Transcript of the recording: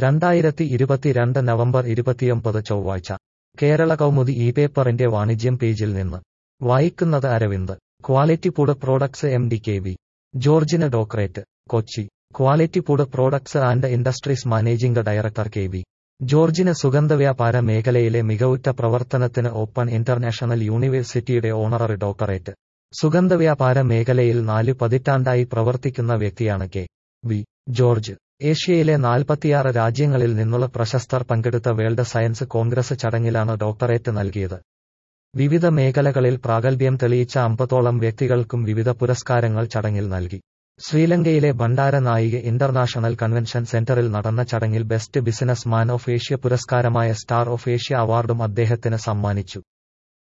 രണ്ടായിരത്തി ഇരുപത്തിരണ്ട് നവംബർ ഇരുപത്തിയൊമ്പത് ചൊവ്വാഴ്ച കേരള കൗമുദി ഈ പേപ്പറിന്റെ വാണിജ്യം പേജിൽ നിന്ന് വായിക്കുന്നത് Aravind Quality Food Products M D K V ജോർജിന് doctorate Kochi Quality Food Products and Industries managing director K V ജോർജിന് സുഗന്ധവ്യാപാര മേഖലയിലെ മികവുറ്റ പ്രവർത്തനത്തിന് ഓപ്പൺ ഇന്റർനാഷണൽ യൂണിവേഴ്സിറ്റിയുടെ ഓണററി ഡോക്ടറേറ്റ് സുഗന്ധവ്യാപാര മേഖലയിൽ നാല് പതിറ്റാണ്ടായി പ്രവർത്തിക്കുന്ന വ്യക്തിയാണ് കെ വി ജോർജ് ഏഷ്യയിലെ നാൽപ്പത്തിയാറ് രാജ്യങ്ങളിൽ നിന്നുള്ള പ്രശസ്തർ പങ്കെടുത്ത വേൾഡ് സയൻസ് കോൺഗ്രസ് ചടങ്ങിലാണ് ഡോക്ടറേറ്റ് നൽകിയത് വിവിധ മേഖലകളിൽ പ്രാഗൽഭ്യം തെളിയിച്ച അമ്പതോളം വ്യക്തികൾക്കും വിവിധ പുരസ്കാരങ്ങൾ ചടങ്ങിൽ നൽകി ശ്രീലങ്കയിലെ ഭണ്ഡാര നായിക ഇന്റർനാഷണൽ കൺവെൻഷൻ സെന്ററിൽ നടന്ന ചടങ്ങിൽ best business man of Asia പുരസ്കാരമായ സ്റ്റാർ ഓഫ് ഏഷ്യ അവാർഡും അദ്ദേഹത്തിന് സമ്മാനിച്ചു